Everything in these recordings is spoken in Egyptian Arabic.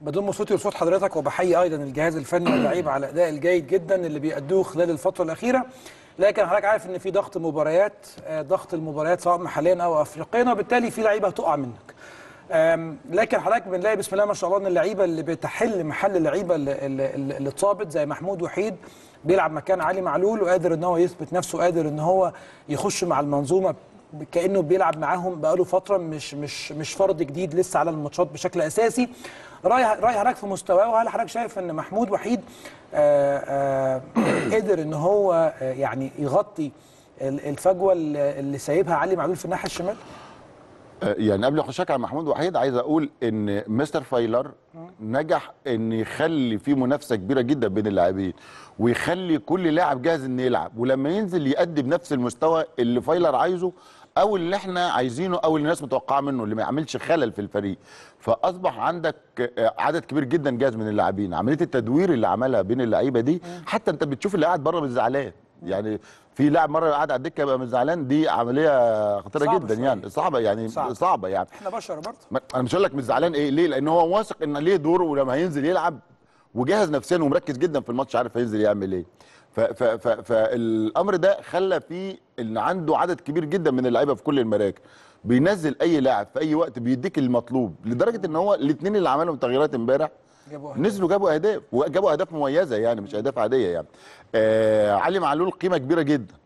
بضم صوتي لصوت حضرتك وبحيي ايضا الجهاز الفني واللعيبه على الاداء الجيد جدا اللي بيأدوه خلال الفتره الاخيره لكن حضرتك عارف ان في ضغط مباريات آه، ضغط المباريات سواء محليا او افريقيا وبالتالي في لعيبه هتقع منك آم، لكن حضرتك بنلاقي بسم الله ما شاء الله ان اللعيبه اللي بتحل محل اللعيبه اللي, اللي, اللي اللي اتصابت زي محمود وحيد بيلعب مكان علي معلول وقادر ان هو يثبت نفسه قادر ان هو يخش مع المنظومه كانه بيلعب معاهم بقاله فتره مش مش مش فرد جديد لسه على الماتشات بشكل اساسي راي راي حضرتك في مستواه وهل حضرتك شايف ان محمود وحيد آه، آه، قدر ان هو آه، يعني يغطي ال- الفجوه اللي اللي سايبها علي معلول في الناحيه الشمال؟ آه، يعني قبل ما اخش على محمود وحيد عايز اقول ان مستر فايلر نجح ان يخلي في منافسه كبيره جدا بين اللاعبين ويخلي كل لاعب جاهز انه يلعب ولما ينزل يأدي بنفس المستوى اللي فايلر عايزه او اللي احنا عايزينه او اللي الناس متوقعه منه اللي ما يعملش خلل في الفريق فاصبح عندك آه، عدد كبير جدا جاهز من اللاعبين عمليه التدوير اللي عملها بين اللعيبه دي حتى انت بتشوف اللي قاعد بره مش زعلان يعني في لاعب مره قاعد على الدكه يبقى مش زعلان دي عمليه خطيره صعبة جدا شوية. يعني صعبه يعني صعب. صعبه يعني احنا بشر برضه ما- انا مش هقول لك مش زعلان ايه ليه لان هو واثق ان ليه دور ولما هينزل يلعب وجاهز نفسيا ومركز جدا في الماتش عارف هينزل يعمل ايه ف- ف- ف- فالامر ده خلى فيه ان عنده عدد كبير جدا من اللعيبه في كل المراكز بينزل اي لاعب في اي وقت بيديك المطلوب لدرجه ان هو الاثنين اللي عملهم تغييرات امبارح جابوا أهداف. نزلوا جابوا اهداف وجابوا اهداف مميزه يعني مش اهداف عاديه يعني آه علي معلول قيمه كبيره جدا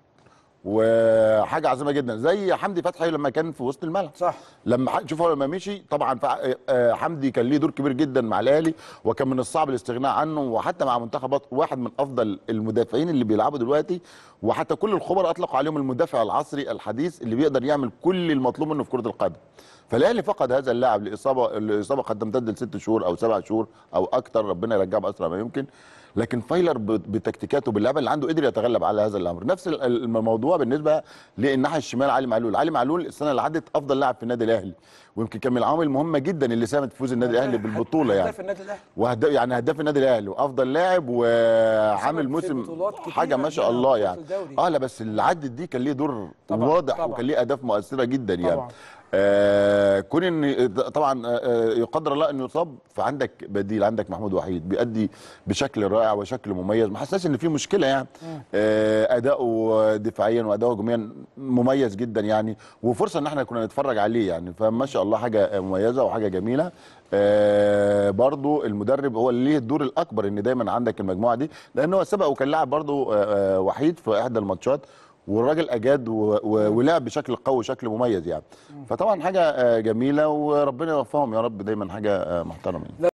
وحاجه عظيمه جدا زي حمدي فتحي لما كان في وسط الملعب صح لما ح- شوف هو لما مشي طبعا فع- آه، حمدي كان ليه دور كبير جدا مع الاهلي وكان من الصعب الاستغناء عنه وحتى مع منتخب واحد من افضل المدافعين اللي بيلعبوا دلوقتي وحتى كل الخبراء اطلقوا عليهم المدافع العصري الحديث اللي بيقدر يعمل كل المطلوب منه في كره القدم فالاهلي فقد هذا اللاعب لاصابه الاصابه قد تمتد لست شهور او سبع شهور او اكتر ربنا يرجعه باسرع ما يمكن لكن فايلر ب- بتكتيكاته باللعبه اللي عنده قدر يتغلب على هذا الامر نفس ال- الموضوع بالنسبه للناحيه الشمال علي معلول علي معلول السنه اللي عدت افضل لاعب في النادي الاهلي ويمكن كان من العوامل المهمه جدا اللي ساهمت في فوز النادي الاهلي بالبطوله يعني هداف النادي الاهلي وهداف يعني هداف النادي الاهلي وافضل لاعب وعامل في موسم بطولات كتيرة حاجه ما شاء منها الله بطولة يعني الدوري. اه لا بس اللي عدت دي كان ليه دور طبعاً، واضح طبعاً. وكان ليه اهداف مؤثره جدا يعني طبعاً. آه كون ان طبعا آه آه، يقدر الله انه يصاب فعندك بديل عندك محمود وحيد بيأدي بشكل رائع وشكل مميز ما حسناش ان في مشكله يعني آه اداؤه دفاعيا واداؤه هجوميا مميز جدا يعني وفرصه ان احنا كنا نتفرج عليه يعني فما شاء الله حاجه مميزه وحاجه جميله آه برضو المدرب هو اللي ليه الدور الاكبر ان دايما عندك المجموعه دي لان هو سبق وكان لاعب برضو آه آه، وحيد في احدى الماتشات والراجل اجاد و- و- ولعب بشكل قوي وشكل مميز يعني فطبعا حاجه آه، جميله وربنا يوفقهم يا رب دايما حاجه آه، محترمه يعني.